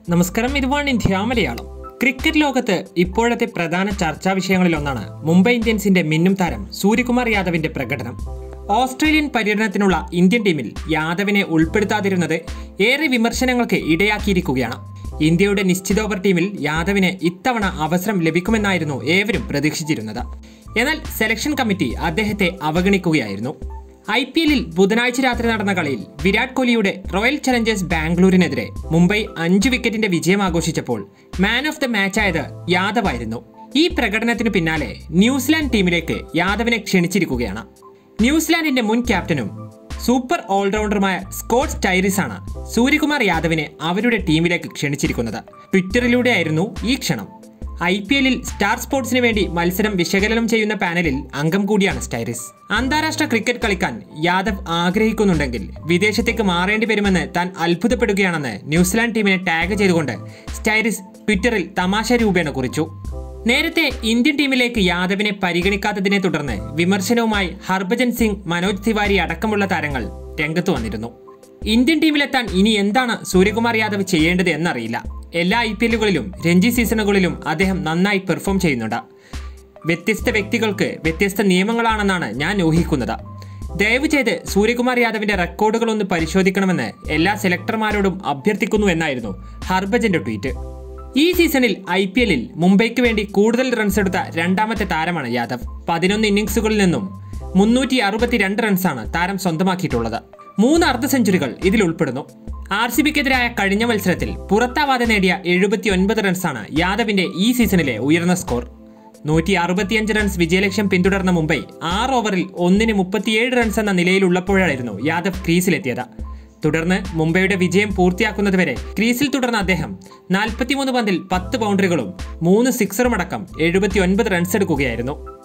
നമസ്കാരം ഇതുവാണ് India Malayalam cricket ലോകത്ത് ഇപ്പോഴത്തെ പ്രധാന ചർച്ചാ വിഷയങ്ങളിലൊന്നാണ് മുംബൈ ഇന്ത്യൻസിന്റെ മിന്നും താരം സൂര്യകുമാർ യാദവിന്റെ പ്രകടനം ഓസ്ട്രേലിയൻ പര്യടനത്തിനുള്ള ഇന്ത്യൻ ടീമിൽ യാദവിനെ ഉൾപ്പെടുത്താതിരുന്നത് ഏറെ വിമർശനങ്ങൾക്ക് ഇടയാക്കിയിരിക്കുകയാണ് ഇന്ത്യയുടെ നിശ്ചിത ഓവർ ടീമിൽ യാദവിന് ഇത്തവണ അവസരം ലഭിക്കുമെന്നായിരുന്നു ഏവരും പ്രതീക്ഷിച്ചിരുന്നത് എന്നാൽ സെലക്ഷൻ കമ്മിറ്റി അദ്ദേഹത്തെ അവഗണിക്കുകയായിരുന്നു ഐ പി എല്ലിൽ ബുധനാഴ്ച രാത്രി നടന്ന കളിയിൽ വിരാട് കോഹ്ലിയുടെ റോയൽ ചലഞ്ചേഴ്സ് ബാംഗ്ലൂരിനെതിരെ മുംബൈ അഞ്ച് വിക്കറ്റിന്റെ വിജയം ആഘോഷിച്ചപ്പോൾ മാൻ ഓഫ് ദ മാച്ചായത് യാദവായിരുന്നു ഈ പ്രകടനത്തിനു പിന്നാലെ ന്യൂസിലാൻഡ് ടീമിലേക്ക് യാദവിനെ ക്ഷണിച്ചിരിക്കുകയാണ് ന്യൂസിലാൻഡിന്റെ മുൻ ക്യാപ്റ്റനും സൂപ്പർ ഓൾറൗണ്ടറുമായ സ്കോട്ട് സ്റ്റൈറിസ് ആണ് സൂര്യകുമാർ യാദവിനെ അവരുടെ ടീമിലേക്ക് ക്ഷണിച്ചിരിക്കുന്നത് ട്വിറ്ററിലൂടെയായിരുന്നു ഈ ക്ഷണം ഐ പി എല്ലിൽ സ്റ്റാർ സ്പോർട്സിന് വേണ്ടി മത്സരം വിശകലനം ചെയ്യുന്ന പാനലിൽ അംഗം കൂടിയാണ് സ്റ്റൈറിസ് അന്താരാഷ്ട്ര ക്രിക്കറ്റ് കളിക്കാൻ യാദവ് ആഗ്രഹിക്കുന്നുണ്ടെങ്കിൽ വിദേശത്തേക്ക് മാറേണ്ടി വരുമെന്ന് താൻ അത്ഭുതപ്പെടുകയാണെന്ന് ന്യൂസിലാൻഡ് ടീമിനെ ടാഗ് ചെയ്തുകൊണ്ട് സ്റ്റൈറിസ് ട്വിറ്ററിൽ തമാശ രൂപേണ കുറിച്ചു നേരത്തെ ഇന്ത്യൻ ടീമിലേക്ക് യാദവിനെ പരിഗണിക്കാത്തതിനെ തുടർന്ന് വിമർശനവുമായി ഹർഭജൻ സിംഗ് മനോജ് തിവാരി അടക്കമുള്ള താരങ്ങൾ രംഗത്ത് വന്നിരുന്നു ഇന്ത്യൻ ടീമിലെത്താൻ ഇനി എന്താണ് സൂര്യകുമാർ യാദവ് ചെയ്യേണ്ടത് എന്നറിയില്ല എല്ലാ ഐ പി എല്ലുകളിലും രഞ്ജി സീസണുകളിലും അദ്ദേഹം നന്നായി പെർഫോം ചെയ്യുന്നുണ്ട് വ്യത്യസ്ത വ്യക്തികൾക്ക് വ്യത്യസ്ത നിയമങ്ങളാണെന്നാണ് ഞാൻ ഊഹിക്കുന്നത് ദയവ് ചെയ്ത് സൂര്യകുമാർ യാദവിന്റെ റെക്കോർഡുകൾ ഒന്ന് പരിശോധിക്കണമെന്ന് എല്ലാ സെലക്ടർമാരോടും അഭ്യർത്ഥിക്കുന്നു എന്നായിരുന്നു ഹർഭജന്റെ ട്വീറ്റ് ഈ സീസണിൽ ഐ പി എല്ലിൽ മുംബൈക്ക് വേണ്ടി കൂടുതൽ റൺസ് എടുത്ത രണ്ടാമത്തെ താരമാണ് യാദവ് പതിനൊന്ന് ഇന്നിംഗ്സുകളിൽ നിന്നും മുന്നൂറ്റി അറുപത്തിരണ്ട് റൺസാണ് താരം സ്വന്തമാക്കിയിട്ടുള്ളത് മൂന്ന് അർദ്ധ സെഞ്ചുറികൾ ഇതിൽ ഉൾപ്പെടുന്നു ആർ സി ബിക്കെതിരായ കഴിഞ്ഞ മത്സരത്തിൽ പുറത്താവാതെ നേടിയ എഴുപത്തി ഒൻപത് റൺസാണ് യാദവിന്റെ ഈ സീസണിലെ ഉയർന്ന സ്കോർ നൂറ്റി അറുപത്തിയഞ്ച് റൺസ് വിജയലക്ഷ്യം പിന്തുടർന്ന മുംബൈ ആറ് ഓവറിൽ ഒന്നിന് മുപ്പത്തിയേഴ് റൺസ് എന്ന നിലയിലുള്ളപ്പോഴായിരുന്നു യാദവ് ക്രീസിലെത്തിയത് തുടർന്ന് മുംബൈയുടെ വിജയം പൂർത്തിയാക്കുന്നതുവരെ ക്രീസിൽ തുടർന്ന അദ്ദേഹം നാൽപ്പത്തിമൂന്ന് പന്തിൽ പത്ത് ബൗണ്ടറികളും മൂന്ന് സിക്സറുമടക്കം എഴുപത്തി ഒൻപത് റൺസ് എടുക്കുകയായിരുന്നു